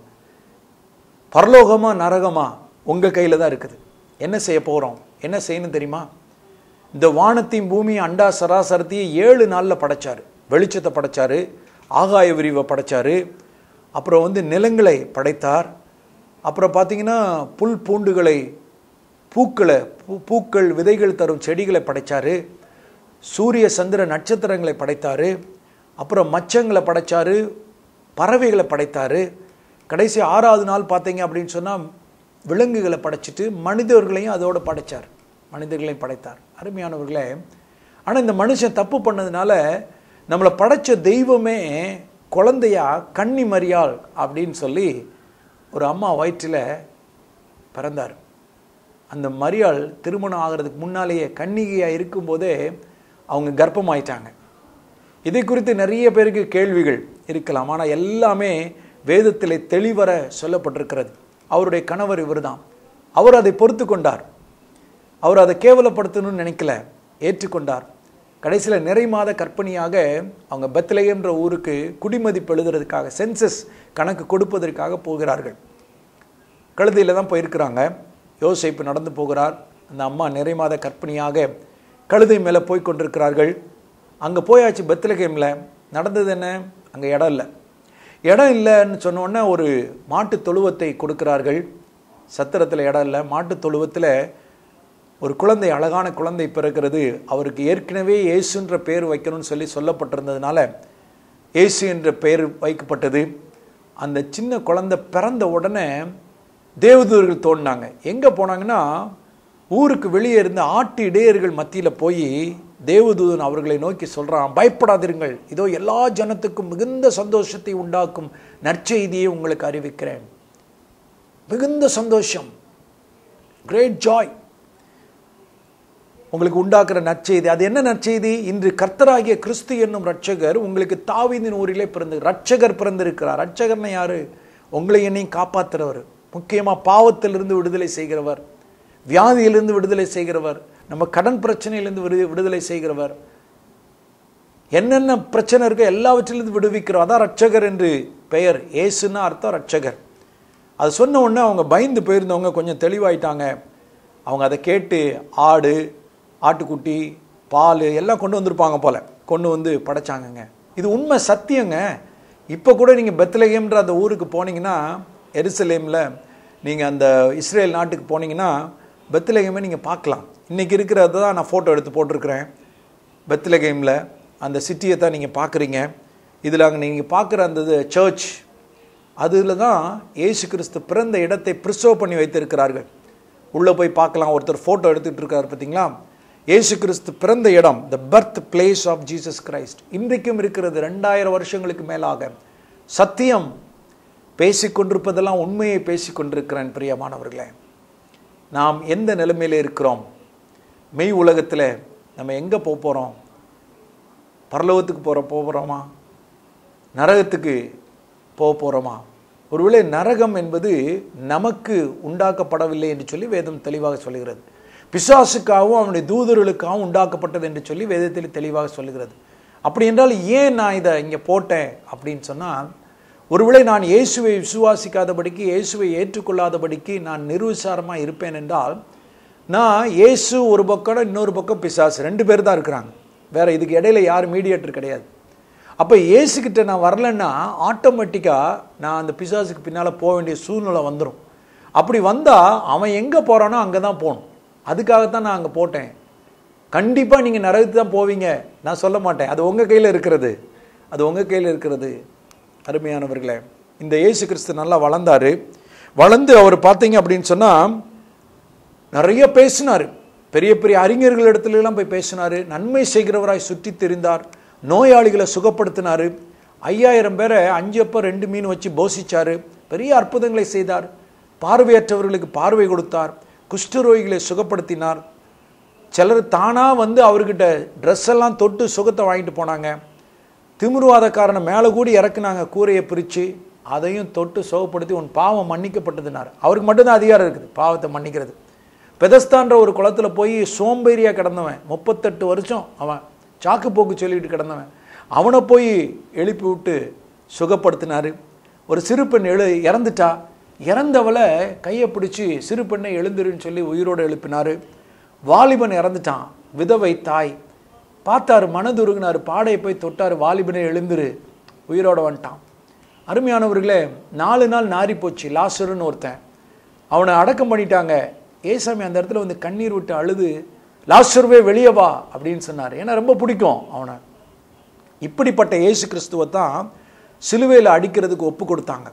பரலோகமா நரகமா உங்கள் கையில் தான் இருக்குது என்ன செய்ய போகிறோம் என்ன செய்யணும் தெரியுமா இந்த வானத்தையும் பூமியும் அண்டா சராசரத்தையும் ஏழு நாளில் படைச்சாரு வெளிச்சத்தை படைச்சாரு ஆகாய விரிவை படைச்சாரு அப்புறம் வந்து நிலங்களை படைத்தார் அப்புறம் பார்த்தீங்கன்னா புல் பூண்டுகளை பூக்களை பூ பூக்கள் விதைகள் தரும் செடிகளை படைச்சாரு சூரிய சந்திர நட்சத்திரங்களை படைத்தாரு அப்புறம் மச்சங்களை படைச்சாரு பறவைகளை படைத்தாரு கடைசி ஆறாவது நாள் பார்த்தீங்க அப்படின்னு சொன்னால் விலங்குகளை படைச்சிட்டு மனிதர்களையும் அதோடு படைச்சார் மனிதர்களையும் படைத்தார் அருமையானவர்களே ஆனால் இந்த மனுஷன் தப்பு பண்ணதுனால நம்மளை படைச்ச தெய்வமே குழந்தையா கன்னி மரியாள் அப்படின்னு சொல்லி ஒரு அம்மா வயிற்றில் பிறந்தார் அந்த மரியாள் திருமணம் ஆகிறதுக்கு முன்னாலேயே கன்னிகையாக இருக்கும்போதே அவங்க கர்ப்பமாயிட்டாங்க இதை குறித்து நிறைய பேருக்கு கேள்விகள் இருக்கலாம் ஆனால் எல்லாமே வேதத்திலே தெளிவர சொல்லப்பட்டிருக்கிறது அவருடைய கணவர் இவர்தான் அவர் அதை பொறுத்து கொண்டார் அவர் அதை கேவலப்படுத்தணும்னு நினைக்கல ஏற்றுக்கொண்டார் கடைசியில் நிறை மாத கற்பனையாக அவங்க பெத்லகேம்ன்ற ஊருக்கு குடிமதிப்பு எழுதுறதுக்காக சென்சஸ் கணக்கு கொடுப்பதற்காக போகிறார்கள் கழுதையில் தான் போயிருக்கிறாங்க யோசிப்பு நடந்து போகிறார் அந்த அம்மா நிறை மாத கற்பிணியாக கழுதை மேலே போய் கொண்டிருக்கிறார்கள் அங்கே போயாச்சு பெத்லகேமில் நடந்தது என்ன அங்கே இடம் இல்லை இடம் இல்லைன்னு சொன்ன உடனே ஒரு மாட்டு தொழுவத்தை கொடுக்கிறார்கள் சத்திரத்தில் இடம் இல்லை மாட்டு தொழுவத்தில் ஒரு குழந்தை அழகான குழந்தை பிறக்கிறது அவருக்கு ஏற்கனவே இயேசுன்ற பேர் வைக்கணும்னு சொல்லி சொல்லப்பட்டிருந்ததுனால இயேசு என்ற பெயர் வைக்கப்பட்டது அந்த சின்ன குழந்தை பிறந்த உடனே தேவதூர்கள் தோண்டினாங்க எங்கே போனாங்கன்னா ஊருக்கு வெளியே இருந்த ஆட்டு இடையர்கள் மத்தியில் போய் தேவதூதன் அவர்களை நோக்கி சொல்கிறான் பயப்படாதிருங்கள் இதோ எல்லா ஜனத்துக்கும் மிகுந்த சந்தோஷத்தை உண்டாக்கும் நற்செய்தியை உங்களுக்கு அறிவிக்கிறேன் மிகுந்த சந்தோஷம் கிரேட் ஜாய் உங்களுக்கு உண்டாக்குற நற்செய்தி அது என்ன நற்செய்தி இன்று கர்த்தராகிய கிறிஸ்து என்னும் ரட்சகர் உங்களுக்கு தாவீதின் ஊரிலே பிறந்து ரட்சகர் பிறந்திருக்கிறார் ரட்சகர்னா யாரு உங்களை என்னையும் காப்பாத்துறவர் முக்கியமாக பாவத்திலிருந்து விடுதலை செய்கிறவர் வியாதியிலிருந்து விடுதலை செய்கிறவர் நம்ம கடன் பிரச்சனையிலிருந்து விடு விடுதலை செய்கிறவர் என்னென்ன பிரச்சனை இருக்கோ எல்லாவற்றிலிருந்து விடுவிக்கிறோம் அதான் ரட்சகர் என்று பெயர் ஏசுன்னா அர்த்தம் ரட்சகர் அது சொன்ன உடனே அவங்க பயந்து போயிருந்தவங்க கொஞ்சம் தெளிவாயிட்டாங்க அவங்க அதை கேட்டு ஆடு ஆட்டுக்குட்டி பால் எல்லாம் கொண்டு வந்திருப்பாங்க போல கொண்டு வந்து படைச்சாங்கங்க இது உண்மை சத்தியங்க இப்போ கூட நீங்கள் பெத்லகேம்ன்ற அந்த ஊருக்கு போனீங்கன்னா எருசலேமில் நீங்கள் அந்த இஸ்ரேல் நாட்டுக்கு போனீங்கன்னா பெத்லகேமை நீங்கள் பார்க்கலாம் இன்றைக்கி இருக்கிறத தான் நான் ஃபோட்டோ எடுத்து போட்டிருக்கிறேன் பெத்லகேமில் அந்த சிட்டியை தான் நீங்கள் பார்க்குறீங்க இதில் அங்கே நீங்கள் பார்க்குற அந்த சர்ச் அதில் தான் ஏசு கிறிஸ்து பிறந்த இடத்தை ப்ரிசர்வ் பண்ணி வைத்திருக்கிறார்கள் உள்ளே போய் பார்க்கலாம் ஒருத்தர் ஃபோட்டோ எடுத்துகிட்டு இருக்காரு பார்த்தீங்களா ஏசு கிறிஸ்து பிறந்த இடம் the birthplace of Jesus Christ இன்றைக்கும் இருக்கிறது ரெண்டாயிரம் வருஷங்களுக்கு மேலாக சத்தியம் பேசிக்கொண்டிருப்பதெல்லாம் உண்மையை பேசிக்கொண்டிருக்கிறேன் பிரியமானவர்களே நாம் எந்த நிலைமையில் இருக்கிறோம் மெய் உலகத்தில் நம்ம எங்கே போக போகிறோம் பரலோகத்துக்கு போகிற போகிறோமா நரகத்துக்கு போக போகிறோமா ஒருவேளை நரகம் என்பது நமக்கு உண்டாக்கப்படவில்லை என்று சொல்லி வேதம் தெளிவாக சொல்லுகிறது பிசாசுக்காகவும் அவனுடைய தூதர்களுக்காகவும் உண்டாக்கப்பட்டது என்று சொல்லி வேதத்தில் தெளிவாக சொல்லுகிறது அப்படி என்றால் ஏன் நான் இதை இங்கே போட்டேன் அப்படின்னு சொன்னால் ஒருவேளை நான் இயேசுவை விசுவாசிக்காதபடிக்கு இயேசுவை ஏற்றுக்கொள்ளாதபடிக்கு நான் நிர்விசாரமாக இருப்பேன் என்றால் நான் இயேசு ஒரு பக்கம் இன்னொரு பக்கம் பிசாசு ரெண்டு பேர் தான் இருக்கிறாங்க வேற இதுக்கு இடையில யார் மீடியேட்டர் கிடையாது அப்போ ஏசுக்கிட்ட நான் வரலன்னா ஆட்டோமேட்டிக்காக நான் அந்த பிசாசுக்கு பின்னால் போக வேண்டிய சூழ்நிலை வந்துடும் அப்படி வந்தால் அவன் எங்கே போகிறானோ அங்கே தான் போகணும் அதுக்காகத்தான் நான் அங்கே போட்டேன் கண்டிப்பாக நீங்கள் நரகத்து தான் போவீங்க நான் சொல்ல மாட்டேன் அது உங்கள் கையில் இருக்கிறது அது உங்கள் கையில் இருக்கிறது அருமையானவர்களே இந்த இயேசு கிறிஸ்து நல்லா வளர்ந்தாரு வளர்ந்து அவர் பார்த்தீங்க அப்படின்னு சொன்னால் நிறைய பேசினார் பெரிய பெரிய அறிஞர்கள் இடத்துல எல்லாம் போய் பேசினார் நன்மை செய்கிறவராய் சுற்றி தெரிந்தார் நோயாளிகளை சுகப்படுத்தினார் ஐயாயிரம் பேரை அஞ்சு அப்போ ரெண்டு மீன் வச்சு போஷிச்சார் பெரிய அற்புதங்களை செய்தார் பார்வையற்றவர்களுக்கு பார்வை கொடுத்தார் குஷ்டரோகிகளை சுகப்படுத்தினார் சிலர் தானாக வந்து அவர்கிட்ட ட்ரெஸ் எல்லாம் தொட்டு சுகத்தை வாங்கிட்டு போனாங்க திமிருவாதக்காரனை மேலே கூடி இறக்குனாங்க கூரையை பிரித்து அதையும் தொட்டு சுகப்படுத்தி உன் பாவம் மன்னிக்கப்பட்டதுனார் அவருக்கு மட்டும்தான் அதிகாரம் இருக்குது பாவத்தை மன்னிக்கிறது பெதஸ்தான்ற ஒரு குளத்துல போய் சோம்பேறியா கிடந்தவன் முப்பத்தெட்டு வருஷம் அவன் சாக்கு போக்கு சொல்லிட்டு கிடந்தவன் அவனை போய் எழுப்பி விட்டு சுகப்படுத்தினாரு ஒரு சிறு பெண் எழு இறந்துட்டா இறந்தவளை கையை பிடிச்சி சிறு பெண்ணை எழுந்துருன்னு சொல்லி உயிரோடு எழுப்பினாரு வாலிபன் இறந்துட்டான் விதவை தாய் பார்த்தாரு மனதுருகினார் பாடையை போய் தொட்டார் வாலிபனை எழுந்துரு உயிரோட வந்துட்டான் அருமையானவர்களே நாலு நாள் நாரி போச்சு லாசருன்னு ஒருத்தன் அவனை அடக்கம் பண்ணிட்டாங்க ஏசாமி அந்த இடத்துல வந்து கண்ணீர் விட்டு அழுது லாசருவே வெளியே வா அப்படின்னு சொன்னார் ஏன்னா ரொம்ப பிடிக்கும் அவனை இப்படிப்பட்ட இயேசு கிறிஸ்துவை தான் சிலுவையில் அடிக்கிறதுக்கு ஒப்பு கொடுத்தாங்க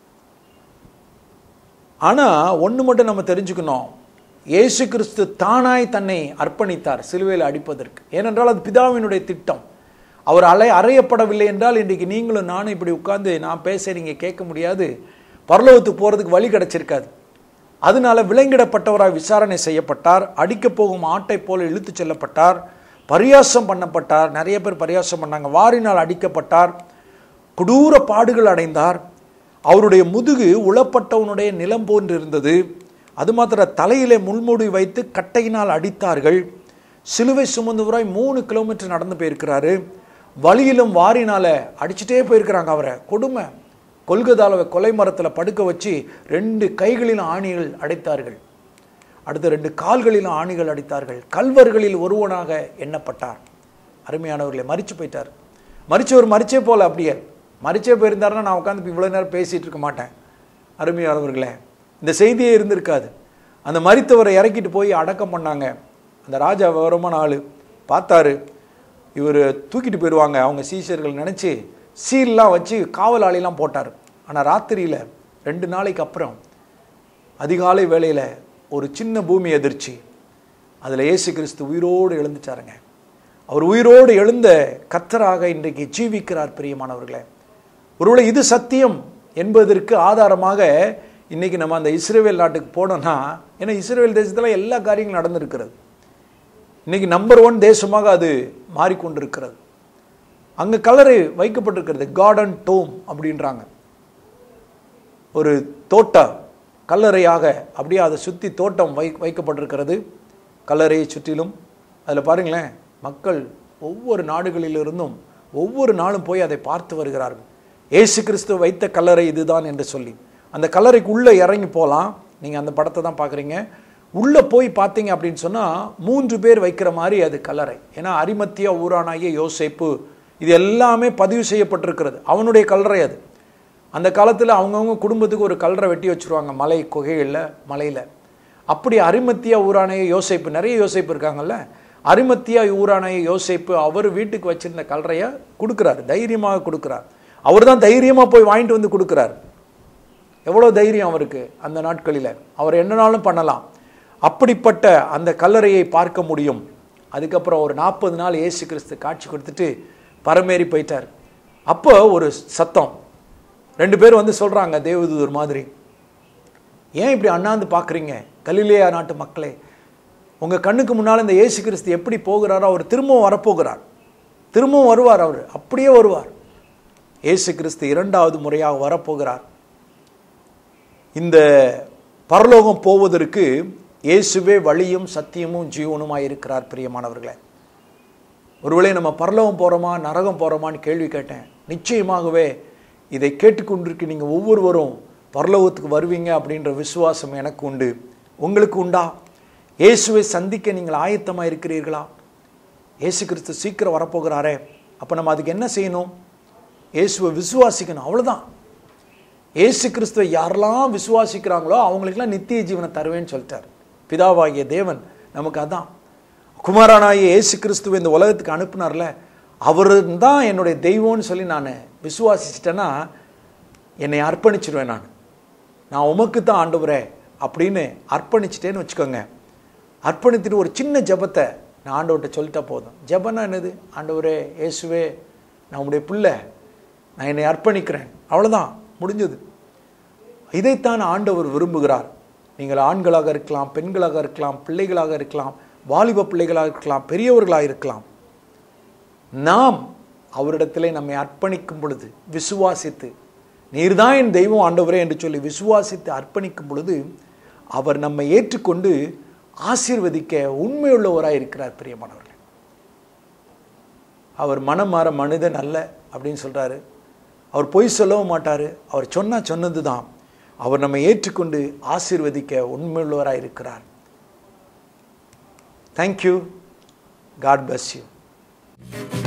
ஆனால் ஒன்று மட்டும் நம்ம தெரிஞ்சுக்கணும் இயேசு கிறிஸ்து தானாய் தன்னை அர்ப்பணித்தார் சிலுவையில் அடிப்பதற்கு ஏனென்றால் அது பிதாவினுடைய திட்டம் அவர் அலை அறையப்படவில்லை என்றால் இன்றைக்கு நீங்களும் நானும் இப்படி உட்கார்ந்து நான் பேச நீங்கள் கேட்க முடியாது பரலோகத்துக்கு போகிறதுக்கு வழி கிடைச்சிருக்காது அதனால விலங்கிடப்பட்டவராய் விசாரணை செய்யப்பட்டார் அடிக்கப் போகும் ஆட்டை போல இழுத்துச் செல்லப்பட்டார் பரியாசம் பண்ணப்பட்டார் நிறைய பேர் பரியாசம் பண்ணாங்க வாரினால் அடிக்கப்பட்டார் கொடூர பாடுகள் அடைந்தார் அவருடைய முதுகு உளப்பட்டவனுடைய நிலம் போன்று இருந்தது அது மாத்திர தலையிலே முள்மூடி வைத்து கட்டையினால் அடித்தார்கள் சிலுவை சுமந்தவராய் மூணு கிலோமீட்டர் நடந்து போயிருக்கிறாரு வழியிலும் வாரினால அடிச்சுட்டே போயிருக்கிறாங்க அவரை கொடுமை கொல்கதால கொலை மரத்தில் படுக்க வச்சு ரெண்டு கைகளிலும் ஆணிகள் அடைத்தார்கள் அடுத்து ரெண்டு கால்களிலும் ஆணிகள் அடித்தார்கள் கல்வர்களில் ஒருவனாக எண்ணப்பட்டார் அருமையானவர்களை மறிச்சு போயிட்டார் மறிச்சவர் மறிச்சே போல அப்படியே மறிச்சே போயிருந்தாருன்னா நான் உட்காந்து இவ்வளோ நேரம் பேசிட்டு இருக்க மாட்டேன் அருமையானவர்களே இந்த செய்தியே இருந்திருக்காது அந்த மறித்தவரை இறக்கிட்டு போய் அடக்கம் பண்ணாங்க அந்த ராஜா விவரமான ஆள் பார்த்தாரு இவர் தூக்கிட்டு போயிடுவாங்க அவங்க சீஷர்கள் நினச்சி சீல்லாம் வச்சு காவல் ஆளையெல்லாம் போட்டார் ஆனால் ராத்திரியில் ரெண்டு நாளைக்கு அப்புறம் அதிகாலை வேளையில் ஒரு சின்ன பூமி எதிர்ச்சி அதில் இயேசு கிறிஸ்து உயிரோடு எழுந்துட்டாருங்க அவர் உயிரோடு எழுந்த கத்தராக இன்றைக்கு ஜீவிக்கிறார் பிரியமானவர்களே ஒருவேளை இது சத்தியம் என்பதற்கு ஆதாரமாக இன்னைக்கு நம்ம அந்த இஸ்ரேல் நாட்டுக்கு போனோம்னா ஏன்னா இஸ்ரேல் தேசத்தில் எல்லா காரியங்களும் நடந்திருக்கிறது இன்னைக்கு நம்பர் ஒன் தேசமாக அது மாறிக்கொண்டிருக்கிறது அங்கே கலரை வைக்கப்பட்டிருக்கிறது கார்டன் டோம் அப்படின்றாங்க ஒரு தோட்டம் கல்லறையாக அப்படியே அதை சுற்றி தோட்டம் வை வைக்கப்பட்டிருக்கிறது கல்லறையை சுற்றிலும் அதில் பாருங்களேன் மக்கள் ஒவ்வொரு நாடுகளிலிருந்தும் ஒவ்வொரு நாளும் போய் அதை பார்த்து வருகிறார்கள் ஏசு கிறிஸ்து வைத்த கல்லறை இதுதான் என்று சொல்லி அந்த கல்லறைக்கு உள்ளே இறங்கி போகலாம் நீங்கள் அந்த படத்தை தான் பார்க்குறீங்க உள்ளே போய் பார்த்தீங்க அப்படின்னு சொன்னால் மூன்று பேர் வைக்கிற மாதிரி அது கல்லறை ஏன்னா அரிமத்தியா ஊரானாகிய யோசேப்பு இது எல்லாமே பதிவு செய்யப்பட்டிருக்கிறது அவனுடைய கல்லறை அது அந்த காலத்தில் அவங்கவுங்க குடும்பத்துக்கு ஒரு கல்லறை வெட்டி வச்சுருவாங்க மலை குகைகளில் மலையில் அப்படி அரிமத்தியா ஊரானைய யோசைப்பு நிறைய யோசைப்பு இருக்காங்கல்ல அரிமத்தியா ஊரானைய யோசைப்பு அவர் வீட்டுக்கு வச்சிருந்த கல்லறையை கொடுக்குறாரு தைரியமாக கொடுக்குறார் அவர் தான் தைரியமாக போய் வாங்கிட்டு வந்து கொடுக்குறாரு எவ்வளோ தைரியம் அவருக்கு அந்த நாட்களில் அவர் என்னனாலும் பண்ணலாம் அப்படிப்பட்ட அந்த கல்லறையை பார்க்க முடியும் அதுக்கப்புறம் ஒரு நாற்பது நாள் இயேசு கிறிஸ்து காட்சி கொடுத்துட்டு பரமேறி போயிட்டார் அப்போ ஒரு சத்தம் ரெண்டு பேர் வந்து சொல்கிறாங்க தேவதூதர் மாதிரி ஏன் இப்படி அண்ணாந்து பார்க்குறீங்க கலிலேயா நாட்டு மக்களே உங்கள் கண்ணுக்கு முன்னால் இந்த இயேசு கிறிஸ்து எப்படி போகிறாரோ அவர் திரும்பவும் வரப்போகிறார் திரும்பவும் வருவார் அவர் அப்படியே வருவார் இயேசு கிறிஸ்து இரண்டாவது முறையாக வரப்போகிறார் இந்த பரலோகம் போவதற்கு இயேசுவே வழியும் சத்தியமும் ஜீவனுமாய் இருக்கிறார் பிரியமானவர்களே ஒருவேளை நம்ம பரலோகம் போகிறோமா நரகம் போகிறோமான்னு கேள்வி கேட்டேன் நிச்சயமாகவே இதை கேட்டுக்கொண்டிருக்கு நீங்கள் ஒவ்வொருவரும் பரலோகத்துக்கு வருவீங்க அப்படின்ற விசுவாசம் எனக்கு உண்டு உங்களுக்கு உண்டா இயேசுவை சந்திக்க நீங்கள் ஆயத்தமாக இருக்கிறீர்களா இயேசு கிறிஸ்து சீக்கிரம் வரப்போகிறாரே அப்போ நம்ம அதுக்கு என்ன செய்யணும் இயேசுவை விசுவாசிக்கணும் அவ்வளோதான் இயேசு கிறிஸ்துவை யாரெல்லாம் விசுவாசிக்கிறாங்களோ அவங்களுக்கெல்லாம் நித்திய ஜீவனை தருவேன்னு சொல்லிட்டார் பிதாவாகிய தேவன் நமக்கு அதான் குமாரனாகிய இயேசு கிறிஸ்துவை இந்த உலகத்துக்கு அனுப்புனார்ல அவர் தான் என்னுடைய தெய்வம்னு சொல்லி நான் விசுவாசிச்சிட்டேன்னா என்னை அர்ப்பணிச்சிடுவேன் நான் நான் உமக்கு தான் ஆண்டவரே அப்படின்னு அர்ப்பணிச்சிட்டேன்னு வச்சுக்கோங்க அர்ப்பணித்துட்டு ஒரு சின்ன ஜபத்தை நான் ஆண்டவர்கிட்ட சொல்லிட்டா போதும் ஜபன்னா என்னது ஆண்டவரே இயேசுவே நான் உடைய பிள்ளை நான் என்னை அர்ப்பணிக்கிறேன் அவ்வளோதான் முடிஞ்சது இதைத்தான் ஆண்டவர் விரும்புகிறார் நீங்கள் ஆண்களாக இருக்கலாம் பெண்களாக இருக்கலாம் பிள்ளைகளாக இருக்கலாம் வாலிப பிள்ளைகளாக இருக்கலாம் பெரியவர்களாக இருக்கலாம் நாம் அவரிடத்திலே நம்மை அர்ப்பணிக்கும் பொழுது விசுவாசித்து நீர்தான் என் தெய்வம் ஆண்டவரே என்று சொல்லி விசுவாசித்து அர்ப்பணிக்கும் பொழுது அவர் நம்மை ஏற்றுக்கொண்டு ஆசீர்வதிக்க உண்மையுள்ளவராய் இருக்கிறார் பிரியமானவர்கள் அவர் மனம் மாற மனிதன் அல்ல அப்படின்னு சொல்றாரு அவர் பொய் சொல்லவும் மாட்டார் அவர் சொன்னா சொன்னது தான் அவர் நம்மை ஏற்றுக்கொண்டு ஆசீர்வதிக்க உண்மையுள்ளவராய் இருக்கிறார் தேங்க்யூ காட் bless யூ